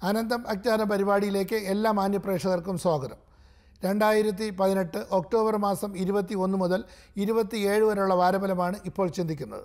അനന്തം അജ്ഞാന പരിപാടിയിലേക്ക് എല്ലാ മാന്യപ്രേക്ഷകർക്കും സ്വാഗതം രണ്ടായിരത്തി പതിനെട്ട് ഒക്ടോബർ മാസം ഇരുപത്തി ഒന്ന് മുതൽ ഇരുപത്തിയേഴ് വരെയുള്ള വാരഫലമാണ് ഇപ്പോൾ ചിന്തിക്കുന്നത്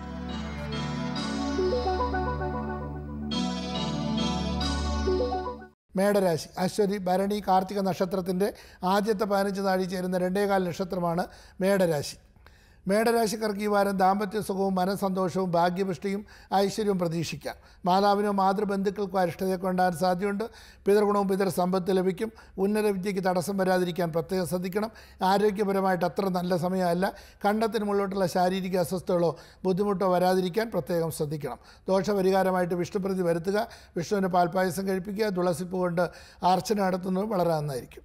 മേടരാശി അശ്വതി ഭരണി കാർത്തിക നക്ഷത്രത്തിൻ്റെ ആദ്യത്തെ പതിനഞ്ച് നാഴി ചേരുന്ന രണ്ടേകാൽ നക്ഷത്രമാണ് മേടരാശി മേടരാശിക്കാർക്ക് ഈ വാരം ദാമ്പത്യ സുഖവും മനസ്സന്തോഷവും ഭാഗ്യപുഷ്ടിയും ഐശ്വര്യവും പ്രതീക്ഷിക്കാം മാതാവിനോ മാതൃബന്ധുക്കൾക്കോ അരിഷ്ടതയൊക്കെ ഉണ്ടാകാൻ സാധ്യതയുണ്ട് പിതൃഗുണവും പിതൃ സമ്പത്ത് ലഭിക്കും ഉന്നത വിദ്യയ്ക്ക് തടസ്സം വരാതിരിക്കാൻ പ്രത്യേകം ശ്രദ്ധിക്കണം ആരോഗ്യപരമായിട്ട് അത്ര നല്ല സമയമല്ല കണ്ടത്തിന് മുകളിലോട്ടുള്ള ശാരീരിക അസ്വസ്ഥതകളോ ബുദ്ധിമുട്ടോ വരാതിരിക്കാൻ പ്രത്യേകം ശ്രദ്ധിക്കണം ദോഷപരിഹാരമായിട്ട് വിഷ്ണുപ്രതി വരുത്തുക വിഷ്ണുവിന് പാൽപ്പായസം കഴിപ്പിക്കുക തുളസിപ്പ് കൊണ്ട് അർച്ചന നടത്തുന്നത് വളരെ നന്നായിരിക്കും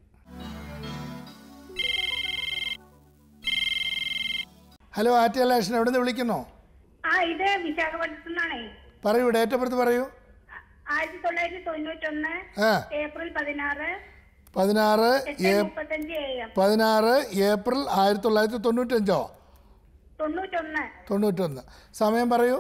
ഹലോ ആറ്റിയലേഷൻ എവിടെ നിന്ന് വിളിക്കുന്നോ ആ ഇത് വിശാഖപട്ടണത്തു നിന്നാണേ പറയൂ ഡേറ്റ് ഓഫ് ബർത്ത് പറയൂ ആയിരത്തി തൊള്ളായിരത്തി തൊണ്ണൂറ്റൊന്ന് ആ ഏപ്രിൽ പതിനാറ് പതിനാറ് എട്ട് ഏ മുപ്പത്തഞ്ച് എ എം പതിനാറ് ഏപ്രിൽ ആയിരത്തി തൊള്ളായിരത്തി തൊണ്ണൂറ്റഞ്ചോ തൊണ്ണൂറ്റൊന്ന് തൊണ്ണൂറ്റൊന്ന് സമയം പറയൂ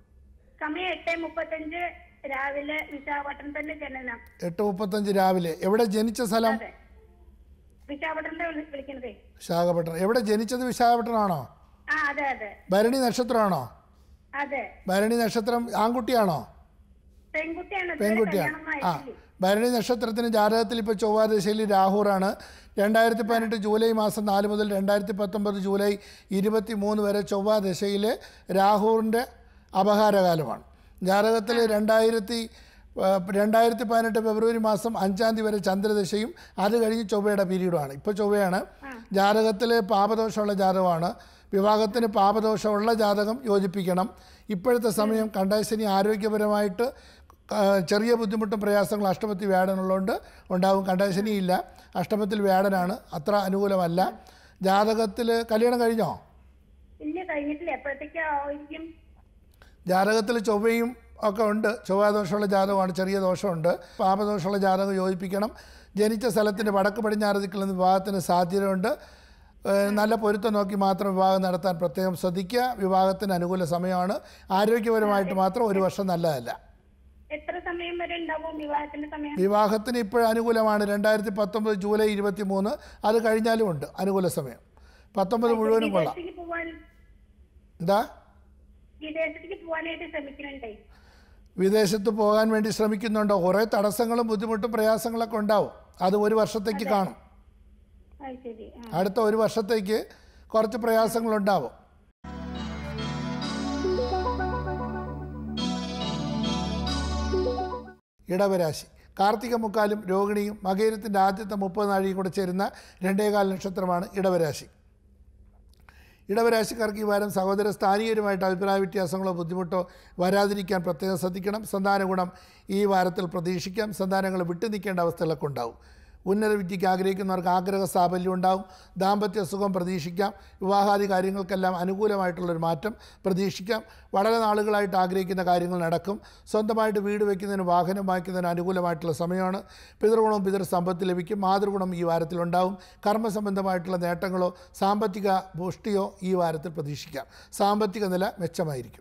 സമയം എട്ട് മുപ്പത്തഞ്ച് രാവിലെ വിശാഖപട്ടണത്തിന്റെ ജനനം എട്ട് മുപ്പത്തഞ്ച് രാവിലെ എവിടെ ജനിച്ച സ്ഥലം അതെ വിശാഖപട്ടണത്തെ വിളി- വിളിക്കണതേ വിശാഖപട്ടണം എവിടെ ജനിച്ചത് വിശാഖപട്ടണമാണോ ആ അതെ അതെ ഭരണി നക്ഷത്രമാണോ അതെ ഭരണി നക്ഷത്രം ആൺകുട്ടിയാണോ പെൺകുട്ടിയാണ് ഇതുവരെ പെൺകുട്ടിയാണ് കല്യാണമൊന്നും ആ ആയിട്ടില്ല. ഭരണി നക്ഷത്രത്തിന് ജാതകത്തിൽ ഇപ്പോൾ ചൊവ്വാദശയിൽ രാഹുറാണ് രണ്ടായിരത്തി പതിനെട്ട് ജൂലൈ മാസം നാല് മുതൽ രണ്ടായിരത്തി പത്തൊമ്പത് ജൂലൈ ഇരുപത്തി മൂന്ന് വരെ ചൊവ്വാദശയിൽ രാഹുറിൻ്റെ അപഹാരകാലമാണ് ജാതകത്തിൽ രണ്ടായിരത്തി ആ, രണ്ടായിരത്തി പതിനെട്ട് ഫെബ്രുവരി മാസം അഞ്ചാം തീയതി വരെ ചന്ദ്രദശയും അത് കഴിഞ്ഞ് ചൊവ്വയുടെ പീരീഡുമാണ് ഇപ്പോൾ ചൊവ്വയാണ് ജാതകത്തിൽ പാപദോഷമുള്ള ജാതകമാണ് വിവാഹത്തിന് പാപദോഷമുള്ള ജാതകം യോജിപ്പിക്കണം ഇപ്പോഴത്തെ സമയം കണ്ടാശനി ആരോഗ്യപരമായിട്ട് ആ, ചെറിയ ബുദ്ധിമുട്ടും പ്രയാസങ്ങളും അഷ്ടമത്തിൽ വ്യാഴനുള്ളതുകൊണ്ട് ഉണ്ടാവും കണ്ടാശനി ഇല്ല അഷ്ടമത്തിൽ വ്യാഴനാണ് അത്ര അനുകൂലമല്ല ജാതകത്തിൽ കല്യാണം കഴിഞ്ഞോ ഇല്ല കഴിഞ്ഞിട്ടില്ല എപ്പോഴത്തേക്കായിരിക്കും ജാതകത്തിൽ ചൊവ്വയും ഒക്കെ ഉണ്ട് ചൊവ്വാദോഷമുള്ള ജാതകമാണ് ചെറിയ ദോഷമുണ്ട് പാപദോഷമുള്ള ജാതകം യോജിപ്പിക്കണം ജനിച്ച സ്ഥലത്തിൻ്റെ വടക്ക് പടിഞ്ഞാറ് ദിക്കിൽ നിന്ന് വിവാഹത്തിന് സാധ്യതയുണ്ട് ഏഹ് നല്ല പൊരുത്തം നോക്കി മാത്രം വിവാഹം നടത്താൻ പ്രത്യേകം ശ്രദ്ധിക്കുക വിവാഹത്തിന് അനുകൂല സമയമാണ് ആരോഗ്യപരമായിട്ട് മാത്രം ഒരു വർഷം നല്ലതല്ല എത്ര സമയം വരെ ഉണ്ടാവും വിവാഹത്തിന്റെ സമയം വിവാഹത്തിന് ഇപ്പോൾ അനുകൂലമാണ് രണ്ടായിരത്തി പത്തൊമ്പത് ജൂലൈ ഇരുപത്തി മൂന്ന് അത് കഴിഞ്ഞാലും ഉണ്ട് അനുകൂല സമയം പത്തൊമ്പത് മുഴുവനും കൊള്ളാം വിദേശത്തേക്ക് പോവാൻ എന്താ വിദേശത്തേക്ക് പോവാനായിട്ട് ശ്രമിക്കുന്നുണ്ടേ വിദേശത്ത് പോകാൻ വേണ്ടി ശ്രമിക്കുന്നുണ്ടോ കുറേ തടസ്സങ്ങളും ബുദ്ധിമുട്ടും പ്രയാസങ്ങളൊക്കെ ഉണ്ടാവും അത് ഒരു വർഷത്തേക്ക് കാണും അത് ശരി ആ അടുത്ത ഒരു വർഷത്തേക്ക് കുറച്ച് പ്രയാസങ്ങളുണ്ടാവും ഇടവരാശി കാർത്തിക മുക്കാലും രോഹിണിയും മകേരത്തിൻ്റെ ആദ്യത്തെ മുപ്പത് നാഴിയും കൂടെ ചേരുന്ന രണ്ടേകാൽ നക്ഷത്രമാണ് ഇടവരാശി ഇടവരാശിക്കാർക്ക് ഈ വാരം സഹോദര സ്ഥാനീയരുമായിട്ട് അഭിപ്രായ വ്യത്യാസങ്ങളോ ബുദ്ധിമുട്ടോ വരാതിരിക്കാൻ പ്രത്യേകം ശ്രദ്ധിക്കണം സന്താന ഗുണം ഈ വാരത്തിൽ പ്രതീക്ഷിക്കാം സന്താനങ്ങൾ വിട്ടു നിൽക്കേണ്ട അവസ്ഥകളൊക്കെ ഉണ്ടാവും ഉന്നത വിദ്യയ്ക്ക് ആഗ്രഹിക്കുന്നവർക്ക് ആഗ്രഹ സാഫല്യം ഉണ്ടാവും ദാമ്പത്യ സുഖം പ്രതീക്ഷിക്കാം വിവാഹാദി കാര്യങ്ങൾക്കെല്ലാം അനുകൂലമായിട്ടുള്ളൊരു മാറ്റം പ്രതീക്ഷിക്കാം വളരെ നാളുകളായിട്ട് ആഗ്രഹിക്കുന്ന കാര്യങ്ങൾ നടക്കും സ്വന്തമായിട്ട് വീട് വയ്ക്കുന്നതിന് വാഹനം വാങ്ങിക്കുന്നതിന് അനുകൂലമായിട്ടുള്ള സമയമാണ് പിതൃഗുണവും പിതൃ സമ്പത്ത് ലഭിക്കും മാതൃഗുണം ഈ വാരത്തിലുണ്ടാവും കർമ്മസംബന്ധമായിട്ടുള്ള നേട്ടങ്ങളോ സാമ്പത്തിക പുഷ്ടിയോ ഈ വാരത്തിൽ പ്രതീക്ഷിക്കാം സാമ്പത്തിക നില മെച്ചമായിരിക്കും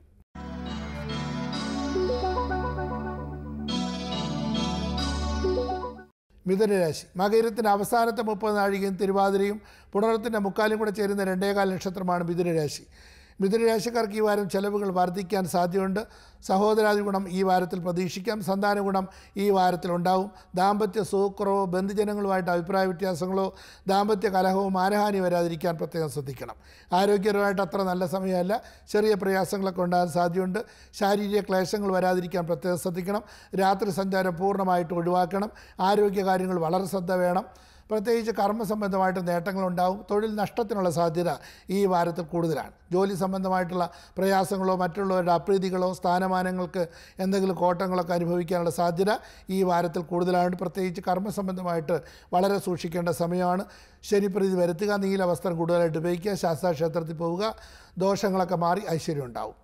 മിഥുനരാശി മകരത്തിൻ്റെ അവസാനത്തെ മുപ്പത് നാഴികയും തിരുവാതിരയും പുണർത്തിൻ്റെ മുക്കാലും കൂടെ ചേരുന്ന രണ്ടേകാൽ നക്ഷത്രമാണ് മിഥുനരാശി മിഥുനരാശിക്കാർക്ക് ഈ വാരം ചെലവുകൾ വർദ്ധിക്കാൻ സാധ്യതയുണ്ട് സഹോദരാദി ഗുണം ഈ വാരത്തിൽ പ്രതീക്ഷിക്കാം സന്താന ഗുണം ഈ വാരത്തിൽ ഉണ്ടാവും ദാമ്പത്യ സുഖക്കുറവോ ബന്ധുജനങ്ങളുമായിട്ട് അഭിപ്രായ വ്യത്യാസങ്ങളോ ദാമ്പത്യ കലഹമോ മാനഹാനി വരാതിരിക്കാൻ പ്രത്യേകം ശ്രദ്ധിക്കണം ആരോഗ്യപരമായിട്ട് അത്ര നല്ല സമയമല്ല ചെറിയ പ്രയാസങ്ങളൊക്കെ ഉണ്ടാകാൻ സാധ്യതയുണ്ട് ശാരീരിക ക്ലേശങ്ങൾ വരാതിരിക്കാൻ പ്രത്യേകം ശ്രദ്ധിക്കണം രാത്രി സഞ്ചാരം പൂർണ്ണമായിട്ട് ഒഴിവാക്കണം ആരോഗ്യ കാര്യങ്ങൾ വളരെ ശ്രദ്ധ വേണം പ്രത്യേകിച്ച് കർമ്മസംബന്ധമായിട്ട് നേട്ടങ്ങളുണ്ടാവും തൊഴിൽ നഷ്ടത്തിനുള്ള സാധ്യത ഈ വാരത്തിൽ കൂടുതലാണ് ജോലി സംബന്ധമായിട്ടുള്ള പ്രയാസങ്ങളോ മറ്റുള്ളവരുടെ അപ്രീതികളോ സ്ഥാനമാനങ്ങൾക്ക് എന്തെങ്കിലും കോട്ടങ്ങളൊക്കെ അനുഭവിക്കാനുള്ള സാധ്യത ഈ വാരത്തിൽ കൂടുതലാണ് പ്രത്യേകിച്ച് കർമ്മസംബന്ധമായിട്ട് വളരെ സൂക്ഷിക്കേണ്ട സമയമാണ് ശനിപ്രീതി വരുത്തുക നീല വസ്ത്രം കൂടുതലായിട്ട് ഉപയോഗിക്കുക ശാസ്താക്ഷേത്രത്തിൽ പോവുക ദോഷങ്ങളൊക്കെ മാറി ഐശ്വര്യം ഉണ്ടാവും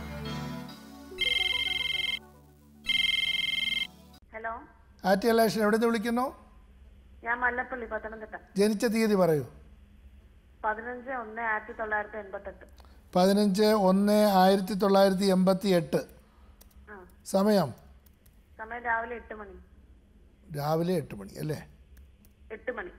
ഹലോ ആറ്റിയലേഷൻ എവിടെ നിന്ന് വിളിക്കുന്നു ഞാൻ മല്ലപ്പള്ളി പത്തനംതിട്ട ജനിച്ച തീയതി പറയൂ പതിനഞ്ച് ഒന്ന് ആയിരത്തി തൊള്ളായിരത്തി എൺപത്തെട്ട് പതിനഞ്ച് ഒന്ന് ആയിരത്തി തൊള്ളായിരത്തി എൺപത്തി എട്ട് ആ സമയം സമയം രാവിലെ എട്ട് മണി രാവിലെ എട്ട് മണി അല്ലേ എട്ട് മണി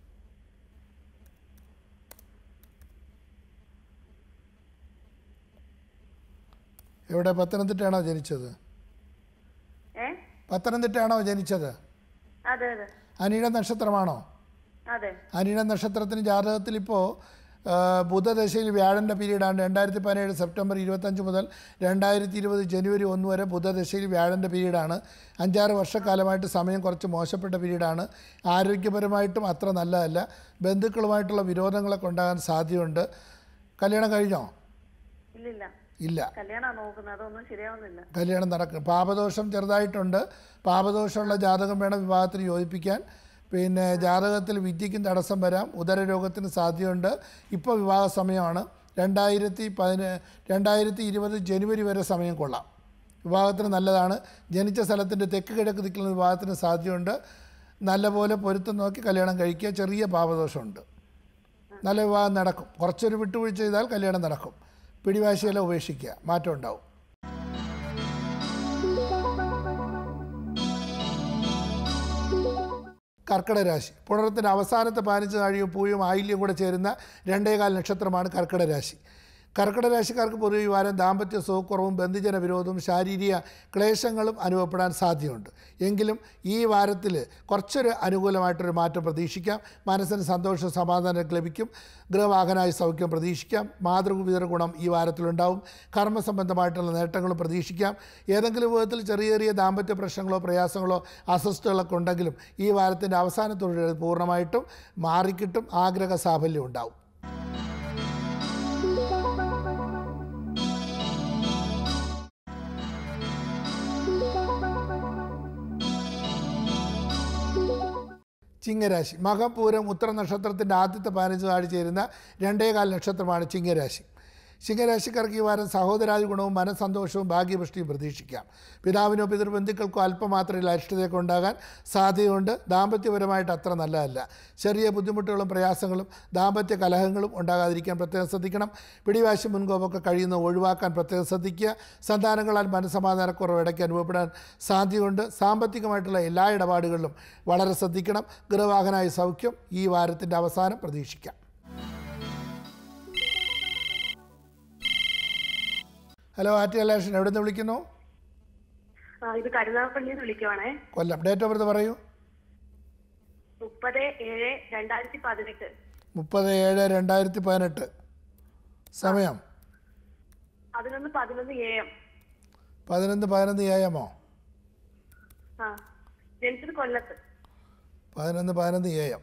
എവിടെ പത്തനംതിട്ടയാണോ ജനിച്ചത് ഏ പത്തനംതിട്ടയാണോ ജനിച്ചത് അതെ അതെ അനിഴ നക്ഷത്രമാണോ അതെ അനിഴ നക്ഷത്രത്തിന് ജാതകത്തിൽ ഇപ്പോൾ ബുധദശയിൽ വ്യാഴൻ്റെ പീരീഡാണ് രണ്ടായിരത്തി പതിനേഴ് സെപ്റ്റംബർ ഇരുപത്തഞ്ച് മുതൽ രണ്ടായിരത്തി ഇരുപത് ജനുവരി ഒന്ന് വരെ ബുധദശയിൽ വ്യാഴൻ്റെ പീരീഡാണ് അഞ്ചാറ് വർഷക്കാലമായിട്ട് സമയം കുറച്ച് മോശപ്പെട്ട പീരീഡാണ് ആരോഗ്യപരമായിട്ടും അത്ര നല്ലതല്ല ബന്ധുക്കളുമായിട്ടുള്ള വിരോധങ്ങളൊക്കെ ഉണ്ടാകാൻ സാധ്യതയുണ്ട് കല്യാണം കഴിഞ്ഞോ ഇല്ലില്ല ഇല്ല കല്യാണം നോക്കുന്നത് അതൊന്നും ശരിയാവുന്നില്ല കല്യാണം നടക്കും പാപദോഷം ചെറുതായിട്ടുണ്ട് പാപദോഷമുള്ള ജാതകം വേണം വിവാഹത്തിന് യോജിപ്പിക്കാൻ പിന്നെ ജാതകത്തിൽ വിദ്യയ്ക്കും തടസ്സം വരാം ഉദരരോഗത്തിന് സാധ്യതയുണ്ട് ഇപ്പോൾ വിവാഹ സമയമാണ് രണ്ടായിരത്തി പതിന രണ്ടായിരത്തി ഇരുപത് ജനുവരി വരെ സമയം കൊള്ളാം വിവാഹത്തിന് നല്ലതാണ് ജനിച്ച സ്ഥലത്തിൻ്റെ തെക്ക് കിഴക്ക് ദിക്കിലുള്ള വിവാഹത്തിന് സാധ്യതയുണ്ട് നല്ലപോലെ പൊരുത്തം നോക്കി കല്യാണം കഴിക്കുക ചെറിയ പാപദോഷമുണ്ട് നല്ല വിവാഹം നടക്കും കുറച്ചൊരു വിട്ടുവീഴ്ച ചെയ്താൽ കല്യാണം നടക്കും പിടിവാശിയെല്ലാം ഉപേക്ഷിക്കുക മാറ്റം ഉണ്ടാവും കർക്കിടക രാശി പുണരത്തിൻ്റെ അവസാനത്തെ പതിനഞ്ച് നാഴിയും പൂയും ആയില്യം കൂടെ ചേരുന്ന രണ്ടേകാൽ നക്ഷത്രമാണ് കർക്കിടക രാശി കർക്കിടക രാശിക്കാർക്ക് പൊതുവെ ഈ വാരം ദാമ്പത്യ സുഖക്കുറവും ബന്ധുജന വിരോധവും ശാരീരിക ക്ലേശങ്ങളും അനുഭവപ്പെടാൻ സാധ്യതയുണ്ട് എങ്കിലും ഈ വാരത്തിൽ കുറച്ചൊരു അനുകൂലമായിട്ടൊരു മാറ്റം പ്രതീക്ഷിക്കാം മനസ്സിന് സന്തോഷവും സമാധാനം ലഭിക്കും ഗൃഹവാഹനായ സൗഖ്യം പ്രതീക്ഷിക്കാം മാതൃപിതൃ ഗുണം ഈ വാരത്തിലുണ്ടാവും കർമ്മസംബന്ധമായിട്ടുള്ള നേട്ടങ്ങളും പ്രതീക്ഷിക്കാം ഏതെങ്കിലും വിധത്തിൽ ചെറിയ ചെറിയ ദാമ്പത്യ പ്രശ്നങ്ങളോ പ്രയാസങ്ങളോ അസ്വസ്ഥതകളൊക്കെ ഉണ്ടെങ്കിലും ഈ വാരത്തിൻ്റെ അവസാനത്തോടെ പൂർണ്ണമായിട്ടും മാറിക്കിട്ടും ആഗ്രഹ സാഫല്യം ഉണ്ടാവും ചിങ്ങരാശി മകപൂരം ഉത്തര നക്ഷത്രത്തിൻ്റെ ആദ്യത്തെ പതിനഞ്ച് നാട് ചേരുന്ന രണ്ടേകാൽ നക്ഷത്രമാണ് ചിങ്ങരാശി ചിങ്ങരാശിക്കാർക്ക് ഈ വാരം സഹോദരാദി ഗുണവും മനസ്സന്തോഷവും ഭാഗ്യപുഷ്ടിയും പ്രതീക്ഷിക്കാം പിതാവിനോ പിതൃബന്ധുക്കൾക്കോ അല്പമാത്രയിൽ അരിഷ്ടതയൊക്കെ ഉണ്ടാകാൻ സാധ്യതയുണ്ട് ദാമ്പത്യപരമായിട്ട് അത്ര നല്ലതല്ല ചെറിയ ബുദ്ധിമുട്ടുകളും പ്രയാസങ്ങളും ദാമ്പത്യ കലഹങ്ങളും ഉണ്ടാകാതിരിക്കാൻ പ്രത്യേകം ശ്രദ്ധിക്കണം പിടിവാശി മുൻകോപമൊക്കെ കഴിയുന്ന ഒഴിവാക്കാൻ പ്രത്യേകം ശ്രദ്ധിക്കുക സന്താനങ്ങളാൽ മനസ്സമാധാനക്കുറവ് ഇടയ്ക്ക് അനുഭവപ്പെടാൻ സാധ്യതയുണ്ട് സാമ്പത്തികമായിട്ടുള്ള എല്ലാ ഇടപാടുകളിലും വളരെ ശ്രദ്ധിക്കണം ഗൃഹവാഹനായ സൗഖ്യം ഈ വാരത്തിൻ്റെ അവസാനം പ്രതീക്ഷിക്കാം ഹലോ ആറ്റി അലേഷൻ എവിടെ നിന്ന് വിളിക്കുന്നു ആ ഇത് കരുനാഗപ്പള്ളിയിൽ നിന്ന് വിളിക്കുവാണേ കൊല്ലം ഡേറ്റ് ഓഫ് ബർത്ത് പറയൂ മുപ്പത് ഏഴ് രണ്ടായിരത്തി പതിനെട്ട് മുപ്പത് ഏഴ് രണ്ടായിരത്തി പതിനെട്ട് സമയം പതിനൊന്ന് പതിനൊന്ന് എ എം പതിനൊന്ന് പതിനൊന്ന് ഏയമോ ആ ജനിച്ചത് കൊല്ലത്ത് പതിനൊന്ന് പതിനൊന്ന് ഏയം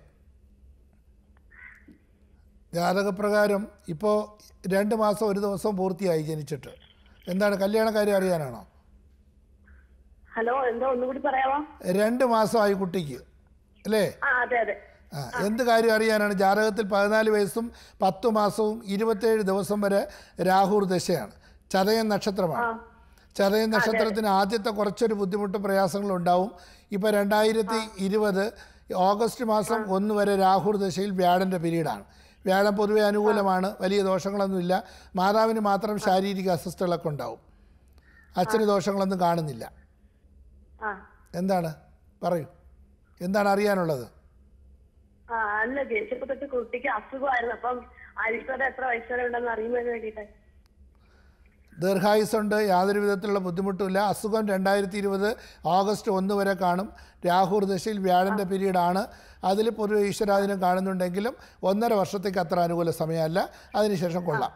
ജാതകപ്രകാരം ഇപ്പോൾ രണ്ട് മാസം ഒരു ദിവസം പൂർത്തിയായി ജനിച്ചിട്ട് എന്താണ് കല്യാണക്കാര്യം അറിയാനാണോ ഹലോ എന്താ ഒന്നുകൂടി പറയാമോ രണ്ട് മാസമായി കുട്ടിക്ക് അല്ലേ ആ അതെ അതെ ആ എന്ത് കാര്യം അറിയാനാണ് ജാതകത്തിൽ പതിനാല് വയസ്സും പത്ത് മാസവും ഇരുപത്തേഴ് ദിവസം വരെ രാഹുർ ദശയാണ് ചതയൻ നക്ഷത്രമാണ് ചതയൻ നക്ഷത്രത്തിന് ആദ്യത്തെ കുറച്ചൊരു ബുദ്ധിമുട്ടും പ്രയാസങ്ങളും ഉണ്ടാവും ഇപ്പോൾ രണ്ടായിരത്തി ഇരുപത് ഓഗസ്റ്റ് മാസം ഒന്ന് വരെ രാഹുർ ദശയിൽ വ്യാഴൻ്റെ പീരീഡാണ് വ്യാഴം പൊതുവെ അനുകൂലമാണ് വലിയ ദോഷങ്ങളൊന്നുമില്ല മാതാവിന് മാത്രം ശാരീരിക അസ്വസ്ഥതകളൊക്കെ ഉണ്ടാവും അച്ഛന് ദോഷങ്ങളൊന്നും കാണുന്നില്ല ആ എന്താണ് പറയൂ എന്താണ് അറിയാനുള്ളത് ആ അല്ല ജനിച്ചപ്പോ തൊട്ട് കുട്ടിക്ക് അസുഖമായിരുന്നു അപ്പം അരിഷ്ടത എത്ര വയസ്സ് വരെ ഉണ്ടെന്ന് അറിയുന്നതിന് വേണ്ടിയിട്ട് ദീർഘായുസുണ്ട് യാതൊരു വിധത്തിലുള്ള ബുദ്ധിമുട്ടുമില്ല അസുഖം രണ്ടായിരത്തി ഇരുപത് ഓഗസ്റ്റ് ഒന്ന് വരെ കാണും രാഹുർ ദശയിൽ വ്യാഴൻ്റെ പീരീഡാണ് അതിൽ പൊതുവെ ഈശ്വരാധീനം കാണുന്നുണ്ടെങ്കിലും ഒന്നര വർഷത്തേക്ക് അത്ര അനുകൂല സമയമല്ല അതിനുശേഷം കൊള്ളാം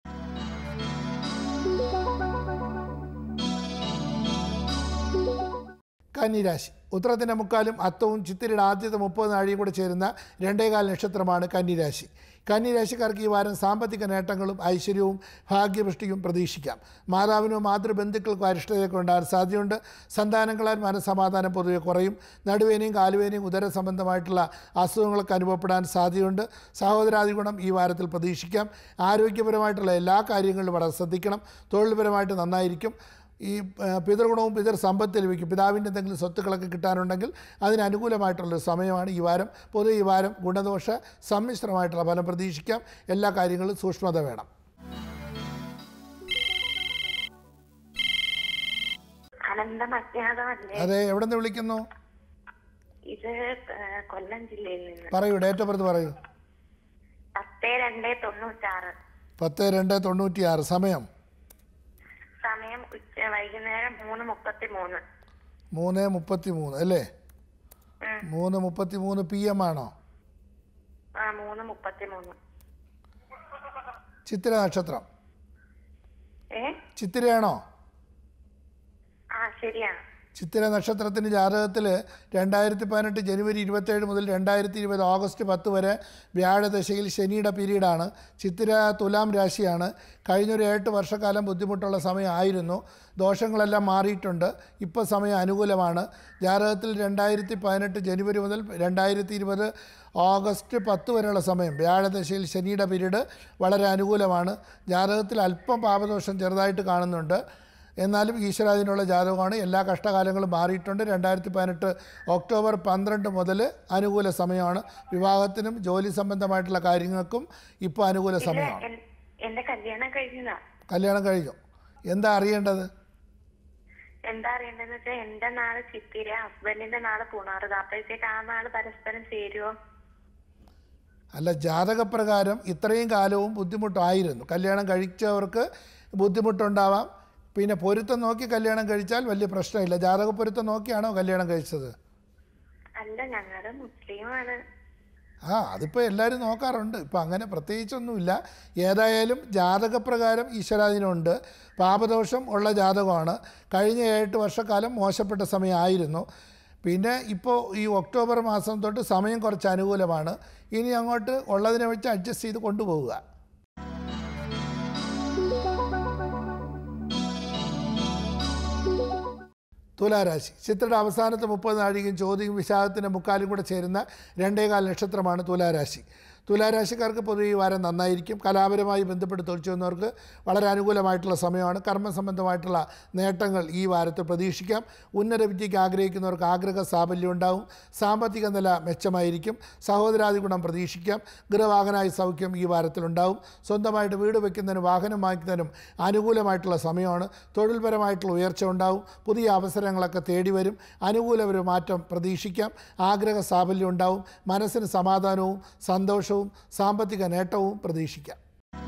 കന്നിരാശി ഉത്തരത്തിൻ്റെ മുക്കാലും അത്തവും ചിത്തിരയുടെ ആദ്യത്തെ മുപ്പത് നാഴിയും കൂടെ ചേരുന്ന രണ്ടേകാൽ നക്ഷത്രമാണ് കന്നിരാശി കന്നിരാശിക്കാർക്ക് ഈ വാരം സാമ്പത്തിക നേട്ടങ്ങളും ഐശ്വര്യവും ഭാഗ്യപുഷ്ടിയും പ്രതീക്ഷിക്കാം മാതാവിനോ മാതൃബന്ധുക്കൾക്കോ അരിഷ്ടതയൊക്കെ ഉണ്ടാകാൻ സാധ്യതയുണ്ട് സന്താനങ്ങളാൽ മനസ്സമാധാനം പൊതുവെ കുറയും നടുവേനയും കാലുവേനയും ഉദര സംബന്ധമായിട്ടുള്ള അസുഖങ്ങളൊക്കെ അനുഭവപ്പെടാൻ സാധ്യതയുണ്ട് സഹോദരാദി ഗുണം ഈ വാരത്തിൽ പ്രതീക്ഷിക്കാം ആരോഗ്യപരമായിട്ടുള്ള എല്ലാ കാര്യങ്ങളിലും വളരെ ശ്രദ്ധിക്കണം തൊഴിൽപരമായിട്ട് നന്നായിരിക്കും ഈ ആ, പിതൃഗുണവും പിതൃ സമ്പത്ത് ലഭിക്കും പിതാവിൻ്റെ എന്തെങ്കിലും സ്വത്തുക്കളൊക്കെ കിട്ടാനുണ്ടെങ്കിൽ അതിന് അനുകൂലമായിട്ടുള്ള സമയമാണ് ഈ വാരം പൊതുവെ ഈ വാരം ഗുണദോഷ സമ്മിശ്രമായിട്ടുള്ള ഫലം പ്രതീക്ഷിക്കാം എല്ലാ കാര്യങ്ങളും സൂക്ഷ്മത വേണം അനന്തം അജ്ഞാതമല്ലേ അതെ എവിടെ നിന്ന് വിളിക്കുന്നു ഇത് ഏഹ്, കൊല്ലം ജില്ലയിൽ നിന്ന് പറയൂ ഡേറ്റ് ഓഫ് ബർത്ത് പറയൂ പത്ത് രണ്ട് തൊണ്ണൂറ്റാറ് പത്ത് രണ്ട് തൊണ്ണൂറ്റിയാറ് സമയം സമയം ഉച്ച വൈകുന്നേരം മൂന്ന് മുപ്പത്തി മൂന്ന് മൂന്ന് മുപ്പത്തി മൂന്ന് അല്ലേ ഉം. മൂന്ന് മുപ്പത്തി മൂന്ന് പി എം ആണോ ആ മൂന്ന് മുപ്പത്തി മൂന്ന് ചിത്തിര നക്ഷത്രം ഏ ചിത്തിരയാണോ ആ ശരിയാണ് ചിത്തിര നക്ഷത്രത്തിൻ്റെ ജാതകത്തിൽ രണ്ടായിരത്തി പതിനെട്ട് ജനുവരി ഇരുപത്തേഴ് മുതൽ രണ്ടായിരത്തി ഇരുപത് ഓഗസ്റ്റ് പത്ത് വരെ വ്യാഴദശയിൽ ശനിയുടെ പീരീഡാണ് ചിത്തിര തുലാം രാശിയാണ് കഴിഞ്ഞൊരു എട്ട് വർഷക്കാലം ബുദ്ധിമുട്ടുള്ള സമയമായിരുന്നു ദോഷങ്ങളെല്ലാം മാറിയിട്ടുണ്ട് ഇപ്പോൾ സമയം അനുകൂലമാണ് ജാതകത്തിൽ രണ്ടായിരത്തി പതിനെട്ട് ജനുവരി മുതൽ രണ്ടായിരത്തി ഇരുപത് ഓഗസ്റ്റ് പത്ത് വരെയുള്ള സമയം വ്യാഴദശയിൽ ശനിയുടെ പീരീഡ് വളരെ അനുകൂലമാണ് ജാതകത്തിൽ അല്പം പാപദോഷം ചെറുതായിട്ട് കാണുന്നുണ്ട് എന്നാലും ഈശ്വരാധീനമുള്ള ജാതകമാണ് എല്ലാ കഷ്ടകാലങ്ങളും മാറിയിട്ടുണ്ട് രണ്ടായിരത്തി പതിനെട്ട് ഒക്ടോബർ പന്ത്രണ്ട് മുതൽ അനുകൂല സമയമാണ് വിവാഹത്തിനും ജോലി സംബന്ധമായിട്ടുള്ള കാര്യങ്ങൾക്കും ഇപ്പോൾ അനുകൂല ഇല്ല സമയമാണ് എൻ- എന്റെ കല്യാണം കഴിഞ്ഞതാ കല്യാണം കഴിഞ്ഞു എന്താ അറിയേണ്ടത് എന്താ അറിയണ്ടെന്ന് വെച്ചാൽ എന്റെ നാള് ചിത്തിര ഹസ്ബൻഡിന്റെ നാള് പുണാറുക അപ്പോഴത്തേക്ക് ആ നാള് പരസ്പരം ചേരുവോ അല്ല ജാതകപ്രകാരം ഇത്രയും കാലവും ബുദ്ധിമുട്ടായിരുന്നു കല്യാണം കഴിച്ചവർക്ക് ബുദ്ധിമുട്ടുണ്ടാവാം പിന്നെ പൊരുത്തം നോക്കി കല്യാണം കഴിച്ചാൽ വലിയ പ്രശ്നമില്ല ജാതക പൊരുത്തം നോക്കിയാണോ കല്യാണം കഴിച്ചത് അല്ല ഞങ്ങള് മുസ്ലിമാണ് ആ അതിപ്പോൾ എല്ലാവരും നോക്കാറുണ്ട് ഇപ്പം അങ്ങനെ പ്രത്യേകിച്ചൊന്നുമില്ല ഏതായാലും ജാതകപ്രകാരം ഈശ്വരാധീനമുണ്ട് പാപദോഷം ഉള്ള ജാതകമാണ് കഴിഞ്ഞ എട്ട് വർഷക്കാലം മോശപ്പെട്ട സമയമായിരുന്നു പിന്നെ ഇപ്പോൾ ഈ ഒക്ടോബർ മാസം തൊട്ട് സമയം കുറച്ച് അനുകൂലമാണ് ഇനി അങ്ങോട്ട് ഉള്ളതിനെ വെച്ച് അഡ്ജസ്റ്റ് ചെയ്ത് കൊണ്ടുപോവുക തുലാരാശി ചിത്രയുടെ അവസാനത്തെ മുപ്പത് നാഴികയും ചോദ്യവും വിശാഖത്തിൻ്റെ മുക്കാലും കൂടെ ചേരുന്ന രണ്ടേകാൽ നക്ഷത്രമാണ് തുലാരാശി തുലാരാശിക്കാർക്ക് പൊതുവെ ഈ വാരം നന്നായിരിക്കും കലാപരമായി ബന്ധപ്പെട്ട് തൊഴിൽ ചെയ്യുന്നവർക്ക് വളരെ അനുകൂലമായിട്ടുള്ള സമയമാണ് കർമ്മ സംബന്ധമായിട്ടുള്ള നേട്ടങ്ങൾ ഈ വാരത്തിൽ പ്രതീക്ഷിക്കാം ഉന്നത വിദ്യയ്ക്ക് ആഗ്രഹിക്കുന്നവർക്ക് ആഗ്രഹ സാഫല്യം ഉണ്ടാവും സാമ്പത്തിക നില മെച്ചമായിരിക്കും സഹോദരാദി ഗുണം പ്രതീക്ഷിക്കാം ഗൃഹവാഹനായ സൗഖ്യം ഈ വാരത്തിലുണ്ടാവും സ്വന്തമായിട്ട് വീട് വയ്ക്കുന്നതിനും വാഹനം വാങ്ങിക്കുന്നതിനും അനുകൂലമായിട്ടുള്ള സമയമാണ് തൊഴിൽപരമായിട്ടുള്ള ഉയർച്ച ഉണ്ടാവും പുതിയ അവസരങ്ങളൊക്കെ തേടി വരും അനുകൂല ഒരു മാറ്റം പ്രതീക്ഷിക്കാം ആഗ്രഹ സാഫല്യം ഉണ്ടാവും മനസ്സിന് സമാധാനവും സന്തോഷവും സാമ്പത്തിക നേട്ടവും പ്രതീക്ഷിക്കാം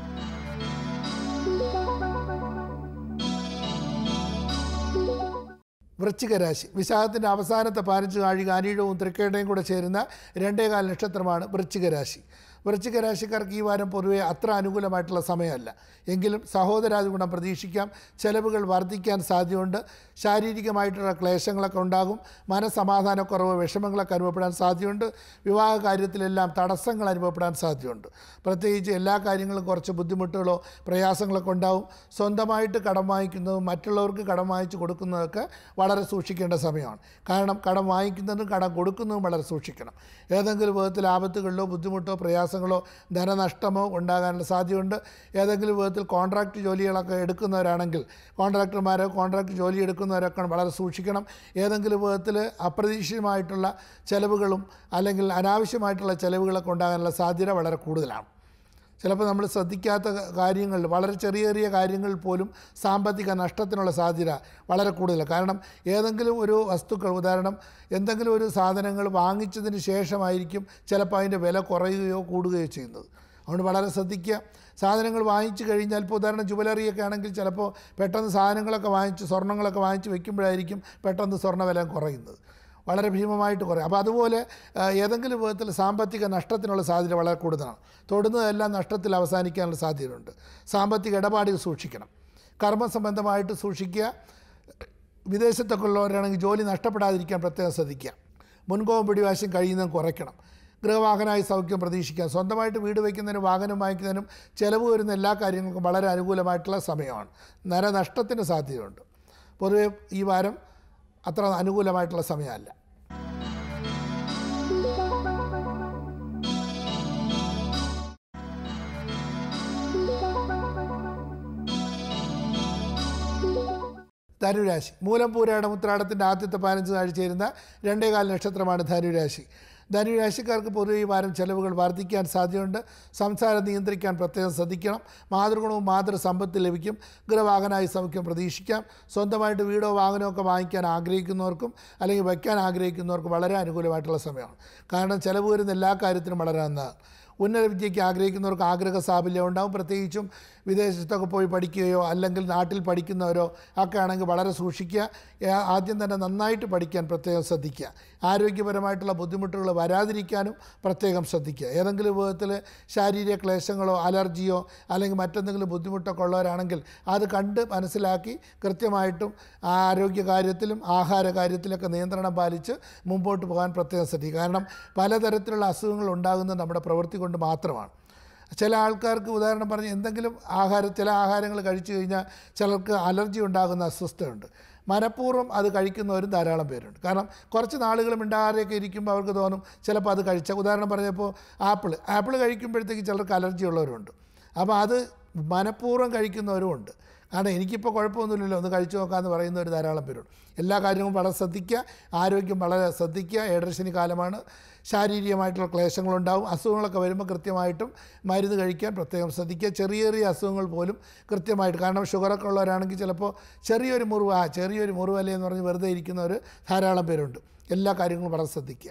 വൃശ്ചിക രാശി വിശാഖത്തിൻ്റെ അവസാനത്തെ പതിനഞ്ച് നാഴിക അനീഴവും തൃക്കേട്ടയും കൂടെ ചേരുന്ന രണ്ടേകാൽ നക്ഷത്രമാണ് വൃശ്ചിക രാശി വൃശ്ചിക രാശിക്കാർക്ക് ഈ വാരം പൊതുവെ അത്ര അനുകൂലമായിട്ടുള്ള സമയമല്ല എങ്കിലും സഹോദരാദി ഗുണം പ്രതീക്ഷിക്കാം ചെലവുകൾ വർദ്ധിക്കാൻ സാധ്യതയുണ്ട് ശാരീരികമായിട്ടുള്ള ക്ലേശങ്ങളൊക്കെ ഉണ്ടാകും മനസ്സമാധാനക്കുറവ് വിഷമങ്ങളൊക്കെ അനുഭവപ്പെടാൻ സാധ്യതയുണ്ട് വിവാഹ കാര്യത്തിലെല്ലാം തടസ്സങ്ങൾ അനുഭവപ്പെടാൻ സാധ്യതയുണ്ട് പ്രത്യേകിച്ച് എല്ലാ കാര്യങ്ങളും കുറച്ച് ബുദ്ധിമുട്ടുകളോ പ്രയാസങ്ങളൊക്കെ ഉണ്ടാവും സ്വന്തമായിട്ട് കടം വാങ്ങിക്കുന്നതും മറ്റുള്ളവർക്ക് കടം വാങ്ങിച്ച് കൊടുക്കുന്നതൊക്കെ വളരെ സൂക്ഷിക്കേണ്ട സമയമാണ് കാരണം കടം വാങ്ങിക്കുന്നതും കടം കൊടുക്കുന്നതും വളരെ സൂക്ഷിക്കണം ഏതെങ്കിലും വിധത്തിൽ ആപത്തുകളിലോ ബുദ്ധിമുട്ടോ പ്രയാസങ്ങളോ ധനനഷ്ടമോ ഉണ്ടാകാനുള്ള സാധ്യതയുണ്ട് ഏതെങ്കിലും വിധത്തിൽ കോൺട്രാക്റ്റ് ജോലികളൊക്കെ എടുക്കുന്നവരാണെങ്കിൽ കോൺട്രാക്ടർമാരോ കോൺട്രാക്റ്റ് ജോലി എടുക്കുന്നവരൊക്കെ വളരെ സൂക്ഷിക്കണം ഏതെങ്കിലും വിധത്തിൽ അപ്രതീക്ഷിതമായിട്ടുള്ള ചിലവുകളും അല്ലെങ്കിൽ അനാവശ്യമായിട്ടുള്ള ചിലവുകളൊക്കെ ഉണ്ടാകാനുള്ള സാധ്യത വളരെ കൂടുതലാണ് ചിലപ്പോൾ നമ്മൾ ശ്രദ്ധിക്കാത്ത കാര്യങ്ങളിൽ വളരെ ചെറിയ ചെറിയ കാര്യങ്ങളിൽ പോലും സാമ്പത്തിക നഷ്ടത്തിനുള്ള സാധ്യത വളരെ കൂടുതലാണ് കാരണം ഏതെങ്കിലും ഒരു വസ്തുക്കൾ ഉദാഹരണം എന്തെങ്കിലും ഒരു സാധനങ്ങൾ വാങ്ങിച്ചതിന് ശേഷമായിരിക്കും ചിലപ്പോൾ അതിൻ്റെ വില കുറയുകയോ കൂടുകയോ ചെയ്യുന്നത് അതുകൊണ്ട് വളരെ ശ്രദ്ധിക്കുക സാധനങ്ങൾ വാങ്ങിച്ചു കഴിഞ്ഞാൽ ഇപ്പോൾ ഉദാഹരണം ജുവലറിയൊക്കെ ആണെങ്കിൽ ചിലപ്പോൾ പെട്ടെന്ന് സാധനങ്ങളൊക്കെ വാങ്ങിച്ച് സ്വർണ്ണങ്ങളൊക്കെ വാങ്ങിച്ച് വെക്കുമ്പോഴായിരിക്കും പെട്ടെന്ന് സ്വർണ്ണ വില കുറയുന്നത് വളരെ ഭീമമായിട്ട് കുറയും അപ്പോൾ അതുപോലെ ആ, ഏതെങ്കിലും വിധത്തിൽ സാമ്പത്തിക നഷ്ടത്തിനുള്ള സാധ്യത വളരെ കൂടുതലാണ് തൊടുന്നതെല്ലാം നഷ്ടത്തിൽ അവസാനിക്കാനുള്ള സാധ്യതയുണ്ട് സാമ്പത്തിക ഇടപാടുകൾ സൂക്ഷിക്കണം കർമ്മ സംബന്ധമായിട്ട് സൂക്ഷിക്കുക വിദേശത്തൊക്കെ ഉള്ളവരാണെങ്കിൽ ജോലി നഷ്ടപ്പെടാതിരിക്കാൻ പ്രത്യേകം ശ്രദ്ധിക്കുക മുൻകോപം പിടിവാശം കഴിയുന്നതും കുറയ്ക്കണം ഗൃഹവാഹനമായി സൗഖ്യം പ്രതീക്ഷിക്കാം സ്വന്തമായിട്ട് വീട് വയ്ക്കുന്നതിനും വാഹനം വാങ്ങിക്കുന്നതിനും ചിലവ് വരുന്ന എല്ലാ കാര്യങ്ങൾക്കും വളരെ അനുകൂലമായിട്ടുള്ള സമയമാണ് നരനഷ്ടത്തിന് സാധ്യതയുണ്ട് പൊതുവെ ഈ വാരം അത്ര അനുകൂലമായിട്ടുള്ള സമയമല്ല ധനുരാശി മൂലം പൂരാടം ഉത്രാടത്തിൻ്റെ ആദ്യത്തെ പതിനഞ്ച് നാഴ് ചേരുന്ന രണ്ടേകാൽ നക്ഷത്രമാണ് ധനുരാശി ധനുരാശിക്കാർക്ക് പൊതുവെ ഈ വാരം ചെലവുകൾ വർദ്ധിക്കാൻ സാധ്യതയുണ്ട് സംസാരം നിയന്ത്രിക്കാൻ പ്രത്യേകം ശ്രദ്ധിക്കണം മാതൃഗുണവും മാതൃസമ്പത്ത് ലഭിക്കും ഗൃഹവാഹനായി സൗഖ്യം പ്രതീക്ഷിക്കാം സ്വന്തമായിട്ട് വീടോ വാഹനമോ ഒക്കെ വാങ്ങിക്കാൻ ആഗ്രഹിക്കുന്നവർക്കും അല്ലെങ്കിൽ വയ്ക്കാൻ ആഗ്രഹിക്കുന്നവർക്കും വളരെ അനുകൂലമായിട്ടുള്ള സമയമാണ് കാരണം ചിലവ് വരുന്ന എല്ലാ കാര്യത്തിനും വളരെ നല്ലതാണ് ഉന്നത വിദ്യയ്ക്ക് ആഗ്രഹിക്കുന്നവർക്ക് ആഗ്രഹ സാഫല്യം ഉണ്ടാവും പ്രത്യേകിച്ചും വിദേശത്തൊക്കെ പോയി പഠിക്കുകയോ അല്ലെങ്കിൽ നാട്ടിൽ പഠിക്കുന്നവരോ ഒക്കെ ആണെങ്കിൽ വളരെ സൂക്ഷിക്കുക ഏ- ആദ്യം തന്നെ നന്നായിട്ട് പഠിക്കാൻ പ്രത്യേകം ശ്രദ്ധിക്കുക ആരോഗ്യപരമായിട്ടുള്ള ബുദ്ധിമുട്ടുകൾ വരാതിരിക്കാനും പ്രത്യേകം ശ്രദ്ധിക്കുക ഏതെങ്കിലും വിധത്തിൽ ശാരീരിക ക്ലേശങ്ങളോ അലർജിയോ അല്ലെങ്കിൽ മറ്റെന്തെങ്കിലും ബുദ്ധിമുട്ടൊക്കെ ഉള്ളവരാണെങ്കിൽ അത് കണ്ട് മനസ്സിലാക്കി കൃത്യമായിട്ടും ആരോഗ്യ കാര്യത്തിലും ആഹാര കാര്യത്തിലൊക്കെ നിയന്ത്രണം പാലിച്ച് മുമ്പോട്ട് പോകാൻ പ്രത്യേകം ശ്രദ്ധിക്കുക കാരണം പലതരത്തിലുള്ള അസുഖങ്ങൾ ഉണ്ടാകുന്നത് നമ്മുടെ പ്രവൃത്തി കൊണ്ട് മാത്രമാണ് ചില ആൾക്കാർക്ക് ഉദാഹരണം പറഞ്ഞ് എന്തെങ്കിലും ആഹാരം ചില ആഹാരങ്ങൾ കഴിച്ചു കഴിഞ്ഞാൽ ചിലർക്ക് അലർജി ഉണ്ടാകുന്ന അസ്വസ്ഥയുണ്ട് മനഃപൂർവ്വം അത് കഴിക്കുന്നവരും ധാരാളം പേരുണ്ട് കാരണം കുറച്ച് നാളുകൾ മിണ്ടാതെയൊക്കെ ഇരിക്കുമ്പോൾ അവർക്ക് തോന്നും ചിലപ്പോൾ അത് കഴിച്ച ഉദാഹരണം പറഞ്ഞപ്പോൾ ആപ്പിൾ ആപ്പിൾ കഴിക്കുമ്പോഴത്തേക്ക് ചിലർക്ക് അലർജി ഉള്ളവരുണ്ട് അപ്പോൾ അത് മനഃപൂർവ്വം കഴിക്കുന്നവരും ഉണ്ട് കാരണം എനിക്കിപ്പോൾ കുഴപ്പമൊന്നുമില്ലല്ലോ ഒന്ന് കഴിച്ചു നോക്കാമെന്ന് പറയുന്നവർ ധാരാളം പേരുണ്ട് എല്ലാ കാര്യങ്ങളും വളരെ ശ്രദ്ധിക്കുക ആരോഗ്യം വളരെ ശ്രദ്ധിക്കുക ഏഴരശനി കാലമാണ് ശാരീരികമായിട്ടുള്ള ക്ലേശങ്ങളുണ്ടാവും അസുഖങ്ങളൊക്കെ വരുമ്പോൾ കൃത്യമായിട്ടും മരുന്ന് കഴിക്കാൻ പ്രത്യേകം ശ്രദ്ധിക്കുക ചെറിയ ചെറിയ അസുഖങ്ങൾ പോലും കൃത്യമായിട്ട് കാരണം ഷുഗറൊക്കെ ഉള്ളവരാണെങ്കിൽ ചിലപ്പോൾ ചെറിയൊരു മുറിവ് ആ ചെറിയൊരു മുറിവല്ലേ എന്ന് പറഞ്ഞ് വെറുതെ ഇരിക്കുന്നവർ ധാരാളം പേരുണ്ട് എല്ലാ കാര്യങ്ങളും വളരെ ശ്രദ്ധിക്കുക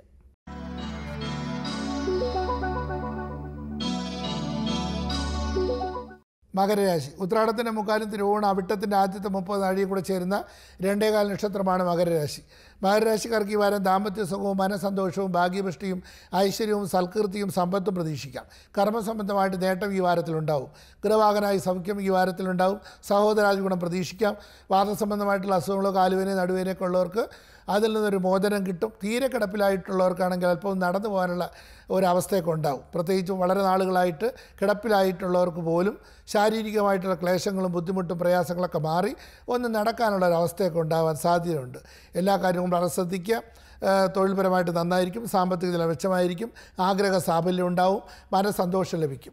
മകരരാശി ഉത്രാടത്തിൻ്റെ മുക്കാലും തിരുവോണ അവിട്ടത്തിൻ്റെ ആദ്യത്തെ മുപ്പത് നാഴിയും കൂടെ ചേരുന്ന രണ്ടേകാൽ നക്ഷത്രമാണ് മകരരാശി മകരരാശിക്കാർക്ക് ഈ വാരം ദാമ്പത്യ സുഖവും മനസന്തോഷവും ഭാഗ്യപുഷ്ടിയും ഐശ്വര്യവും സൽകീർത്തിയും സമ്പത്തും പ്രതീക്ഷിക്കാം കർമ്മസംബന്ധമായിട്ട് നേട്ടം ഈ വാരത്തിലുണ്ടാവും ഗൃഹവാഹനായി സൗഖ്യം ഈ വാരത്തിലുണ്ടാവും സഹോദരാജ് ഗുണം പ്രതീക്ഷിക്കാം വാദസംബന്ധമായിട്ടുള്ള അസുഖങ്ങളോ കാലുവേനെ നടുവേനൊക്കെ ഉള്ളവർക്ക് അതിൽ നിന്നൊരു മോചനം കിട്ടും തീരെ കിടപ്പിലായിട്ടുള്ളവർക്കാണെങ്കിൽ അല്പം നടന്നു പോകാനുള്ള ഒരവസ്ഥയൊക്കെ ഉണ്ടാവും പ്രത്യേകിച്ചും വളരെ നാളുകളായിട്ട് കിടപ്പിലായിട്ടുള്ളവർക്ക് പോലും ശാരീരികമായിട്ടുള്ള ക്ലേശങ്ങളും ബുദ്ധിമുട്ടും പ്രയാസങ്ങളൊക്കെ മാറി ഒന്ന് നടക്കാനുള്ള ഒരു അവസ്ഥയൊക്കെ ഉണ്ടാവാൻ സാധ്യതയുണ്ട് എല്ലാ കാര്യങ്ങളും വളരെ ശ്രദ്ധിക്കുക ഏഹ് തൊഴിൽപരമായിട്ട് നന്നായിരിക്കും സാമ്പത്തിക നില മെച്ചമായിരിക്കും ആഗ്രഹ സാഫല്യം ഉണ്ടാവും മനസ്സന്തോഷം ലഭിക്കും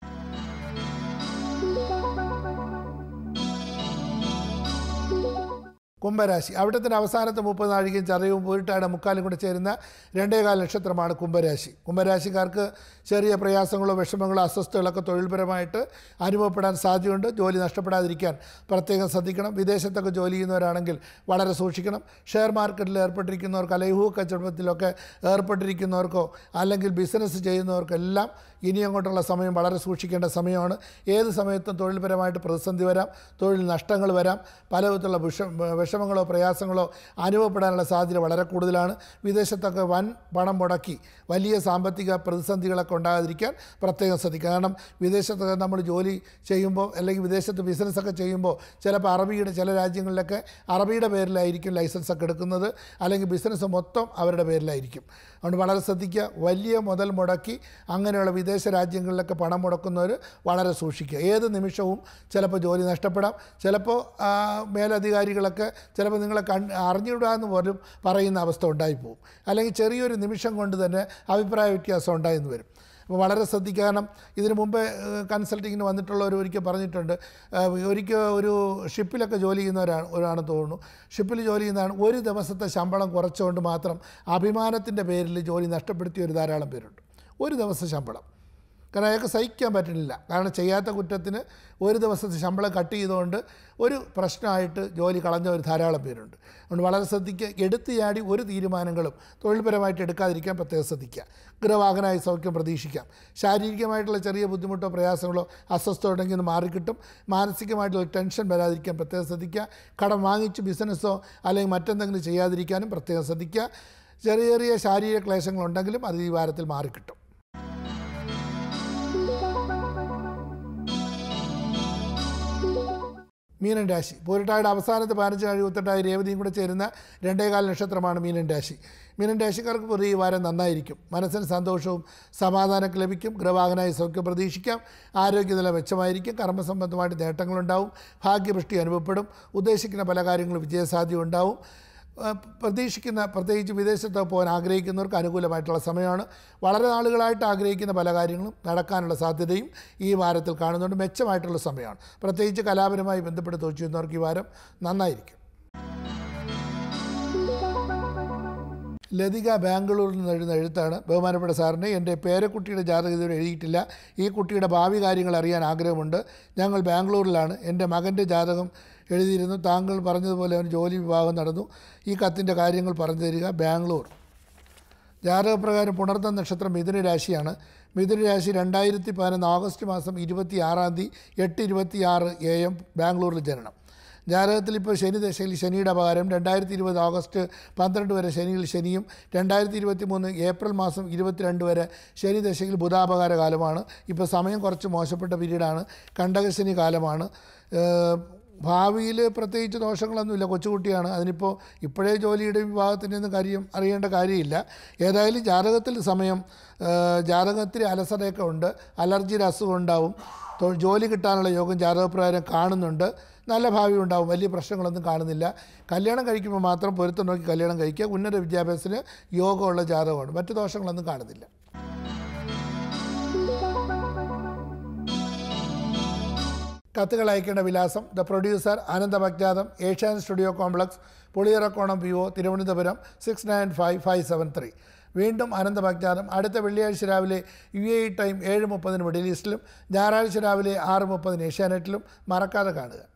കുംഭരാശി അവിടത്തിൻ്റെ അവസാനത്തെ മുപ്പത് നാഴികയും ചതയവും പോയിട്ടാണ് മുക്കാലും കൂടെ ചേരുന്ന രണ്ടേകാൽ നക്ഷത്രമാണ് കുംഭരാശി കുംഭരാശിക്കാർക്ക് ചെറിയ പ്രയാസങ്ങളോ വിഷമങ്ങളോ അസ്വസ്ഥതകളൊക്കെ തൊഴിൽപരമായിട്ട് അനുഭവപ്പെടാൻ സാധ്യതയുണ്ട് ജോലി നഷ്ടപ്പെടാതിരിക്കാൻ പ്രത്യേകം ശ്രദ്ധിക്കണം വിദേശത്തൊക്കെ ജോലി ചെയ്യുന്നവരാണെങ്കിൽ വളരെ സൂക്ഷിക്കണം ഷെയർ മാർക്കറ്റിൽ ഏർപ്പെട്ടിരിക്കുന്നവർക്ക് അല്ലെങ്കിൽ ഭൂ കച്ചവടത്തിലൊക്കെ ഏർപ്പെട്ടിരിക്കുന്നവർക്കോ അല്ലെങ്കിൽ ബിസിനസ് ചെയ്യുന്നവർക്കെല്ലാം ഇനി അങ്ങോട്ടുള്ള സമയം വളരെ സൂക്ഷിക്കേണ്ട സമയമാണ് ഏത് സമയത്തും തൊഴിൽപരമായിട്ട് പ്രതിസന്ധി വരാം തൊഴിൽ നഷ്ടങ്ങൾ വരാം പല വിധത്തിലുള്ള വിഷ വിഷമങ്ങളോ പ്രയാസങ്ങളോ അനുഭവപ്പെടാനുള്ള സാധ്യത വളരെ കൂടുതലാണ് വിദേശത്തൊക്കെ വൻ പണം മുടക്കി വലിയ സാമ്പത്തിക പ്രതിസന്ധികളൊക്കെ ഉണ്ടാകാതിരിക്കാൻ പ്രത്യേകം ശ്രദ്ധിക്കുക കാരണം വിദേശത്തൊക്കെ നമ്മൾ ജോലി ചെയ്യുമ്പോൾ അല്ലെങ്കിൽ വിദേശത്ത് ബിസിനസ്സൊക്കെ ചെയ്യുമ്പോൾ ചിലപ്പോൾ അറബിയുടെ ചില രാജ്യങ്ങളിലൊക്കെ അറബിയുടെ പേരിലായിരിക്കും ലൈസൻസ് ഒക്കെ എടുക്കുന്നത് അല്ലെങ്കിൽ ബിസിനസ് മൊത്തം അവരുടെ പേരിലായിരിക്കും അതുകൊണ്ട് വളരെ ശ്രദ്ധിക്കുക വലിയ മുതൽ മുടക്കി അങ്ങനെയുള്ള വിദേശ രാജ്യങ്ങളിലൊക്കെ പണം മുടക്കുന്നവർ വളരെ സൂക്ഷിക്കുക ഏത് നിമിഷവും ചിലപ്പോൾ ജോലി നഷ്ടപ്പെടാം ചിലപ്പോൾ ആ, മേലധികാരികളൊക്കെ ചിലപ്പോൾ നിങ്ങളെ കൺ അറിഞ്ഞുവിടാന്ന് പോലും പറയുന്ന അവസ്ഥ ഉണ്ടായിപ്പോവും അല്ലെങ്കിൽ ചെറിയൊരു നിമിഷം കൊണ്ട് തന്നെ അഭിപ്രായ വ്യത്യാസം ഉണ്ടായെന്ന് വരും അപ്പോൾ വളരെ ശ്രദ്ധിക്കുക കാരണം ഇതിനു മുമ്പേ കൺസൾട്ടിങ്ങിന് വന്നിട്ടുള്ളവർ ഒരിക്കൽ പറഞ്ഞിട്ടുണ്ട് ഏഹ്, ഒരിക്കൽ ഒരു ഷിപ്പിലൊക്കെ ജോലി ചെയ്യുന്നവരാണ് ഒരാണെന്ന് തോന്നുന്നു ഷിപ്പിൽ ജോലി ചെയ്യുന്നതാണ് ഒരു ദിവസത്തെ ശമ്പളം കുറച്ചുകൊണ്ട് മാത്രം അഭിമാനത്തിൻ്റെ പേരിൽ ജോലി നഷ്ടപ്പെടുത്തിയ ഒരു ധാരാളം പേരുണ്ട് ഒരു ദിവസം ശമ്പളം കാരണം അയാൾക്ക് സഹിക്കാൻ പറ്റുന്നില്ല കാരണം ചെയ്യാത്ത കുറ്റത്തിന് ഒരു ദിവസത്തെ ശമ്പളം കട്ട് ചെയ്തുകൊണ്ട് ഒരു പ്രശ്നമായിട്ട് ജോലി കളഞ്ഞ ഒരു ധാരാളം പേരുണ്ട് അതുകൊണ്ട് വളരെ ശ്രദ്ധിക്കുക എടുത്തു ചാടി ഒരു തീരുമാനങ്ങളും തൊഴിൽപരമായിട്ട് എടുക്കാതിരിക്കാൻ പ്രത്യേകം ശ്രദ്ധിക്കുക ഗൃഹവാഹനായി സൗഖ്യം പ്രതീക്ഷിക്കാം ശാരീരികമായിട്ടുള്ള ചെറിയ ബുദ്ധിമുട്ടോ പ്രയാസങ്ങളോ അസ്വസ്ഥ ഉണ്ടെങ്കിൽ ഒന്ന് മാറിക്കിട്ടും മാനസികമായിട്ടുള്ള ടെൻഷൻ വരാതിരിക്കാൻ പ്രത്യേകം ശ്രദ്ധിക്കുക കടം വാങ്ങിച്ച് ബിസിനസ്സോ അല്ലെങ്കിൽ മറ്റെന്തെങ്കിലും ചെയ്യാതിരിക്കാനും പ്രത്യേകം ശ്രദ്ധിക്കുക ചെറിയ ചെറിയ ശാരീരിക ക്ലേശങ്ങളുണ്ടെങ്കിലും അത് ഈ വാരത്തിൽ മാറിക്കിട്ടും മീനൻ രാശി പൂരട്ടായുടെ അവസാനത്തെ പതിനഞ്ച് കഴി ഉത്തട്ടായി രേവതിയും കൂടെ ചേരുന്ന രണ്ടേകാൽ നക്ഷത്രമാണ് മീനൻ രാശി മീനൻ രാശിക്കാർക്ക് പൊതുവെ ഈ വാരം നന്നായിരിക്കും മനസ്സിന് സന്തോഷവും സമാധാനമൊക്കെ ലഭിക്കും ഗൃഹവാഹനായി സൗഖ്യം പ്രതീക്ഷിക്കാം ആരോഗ്യനില മെച്ചമായിരിക്കും കർമ്മസംബന്ധമായിട്ട് നേട്ടങ്ങളുണ്ടാവും ഭാഗ്യപുഷ്ടി അനുഭവപ്പെടും ഉദ്ദേശിക്കുന്ന പല കാര്യങ്ങളും വിജയസാധ്യത ഉണ്ടാവും ആ, പ്രതീക്ഷിക്കുന്ന പ്രത്യേകിച്ച് വിദേശത്ത് പോകാൻ ആഗ്രഹിക്കുന്നവർക്ക് അനുകൂലമായിട്ടുള്ള സമയമാണ് വളരെ നാളുകളായിട്ട് ആഗ്രഹിക്കുന്ന പല കാര്യങ്ങളും നടക്കാനുള്ള സാധ്യതയും ഈ വാരത്തിൽ കാണുന്നുണ്ട് മെച്ചമായിട്ടുള്ള സമയമാണ് പ്രത്യേകിച്ച് കലാപരമായി ബന്ധപ്പെട്ട് തോച്ചുന്നവർക്ക് ഈ വാരം നന്നായിരിക്കും ലതിക ബാംഗ്ലൂരിൽ നിന്ന് എഴുതുന്ന എഴുത്താണ് ബഹുമാനപ്പെട്ട സാറിന് എൻ്റെ പേരക്കുട്ടിയുടെ ജാതകം ഇതുവരെ എഴുതിയിട്ടില്ല ഈ കുട്ടിയുടെ ഭാവി കാര്യങ്ങൾ അറിയാൻ ആഗ്രഹമുണ്ട് ഞങ്ങൾ ബാംഗ്ലൂരിലാണ് എൻ്റെ മകൻ്റെ ജാതകം എഴുതിയിരുന്നു താങ്കൾ പറഞ്ഞതുപോലെ അവന് ജോലി വിഭാഗം നടന്നു ഈ കത്തിൻ്റെ കാര്യങ്ങൾ പറഞ്ഞു തരിക ബാംഗ്ലൂർ ജാതകപ്രകാരം പുണർന്ന നക്ഷത്രം മിഥുന രാശിയാണ് മിഥുന രാശി രണ്ടായിരത്തി പതിനൊന്ന് ഓഗസ്റ്റ് മാസം ഇരുപത്തി ആറാം തീയതി എട്ട് ഇരുപത്തി ആറ് എ എം ബാംഗ്ലൂരിൽ ജനനം ജാതകത്തിൽ ഇപ്പോൾ ശനി ദശയിൽ ശനിയുടെ അപകാരം രണ്ടായിരത്തി ഇരുപത് ഓഗസ്റ്റ് പന്ത്രണ്ട് വരെ ശനിയിൽ ശനിയും രണ്ടായിരത്തി ഇരുപത്തി മൂന്ന് ഏപ്രിൽ മാസം ഇരുപത്തിരണ്ട് വരെ ശനി ദശയിൽ ബുധാപകാര കാലമാണ് ഇപ്പോൾ സമയം കുറച്ച് മോശപ്പെട്ട പീരീഡാണ് കണ്ടകശനി കാലമാണ് ഏഹ് ഭാവിയിൽ പ്രത്യേകിച്ച് ദോഷങ്ങളൊന്നുമില്ല കൊച്ചുകുട്ടിയാണ് അതിനിപ്പോൾ ഇപ്പോഴേ ജോലിയുടെ വിഭാഗത്തിൻ്റെ ഒന്നും കാര്യം അറിയേണ്ട കാര്യമില്ല ഏതായാലും ജാതകത്തിൽ സമയം ആ, ജാതകത്തിൽ അലസതയൊക്കെ ഉണ്ട് അലർജിയുടെ അസുഖം ഉണ്ടാവും തൊ- ജോലി കിട്ടാനുള്ള യോഗം ജാതകപ്രകാരം കാണുന്നുണ്ട് നല്ല ഭാവി ഉണ്ടാവും വലിയ പ്രശ്നങ്ങളൊന്നും കാണുന്നില്ല കല്യാണം കഴിക്കുമ്പോൾ മാത്രം പൊരുത്തം നോക്കി കല്യാണം കഴിക്കുക ഉന്നത വിദ്യാഭ്യാസത്തിന് യോഗമുള്ള ജാതകമാണ് മറ്റു ദോഷങ്ങളൊന്നും കാണുന്നില്ല കത്തുകൾ അയക്കേണ്ട വിലാസം ദ പ്രൊഡ്യൂസർ ആനന്ദ ഭക്ജാതം Asian studio complex Puliyarakonam P O Thiruvananthapuram six nine five five seven three വീണ്ടും ആനന്ദ ഭക്ജാതം അടുത്ത വെള്ളിയാഴ്ച രാവിലെ യു എ ടൈം ഏഴ് മുപ്പതിന് മിഡിൽ ഈസ്റ്റിലും ഞായറാഴ്ച രാവിലെ ആറ് മുപ്പതിന് ഏഷ്യാനെറ്റിലും മറക്കാതെ കാണുക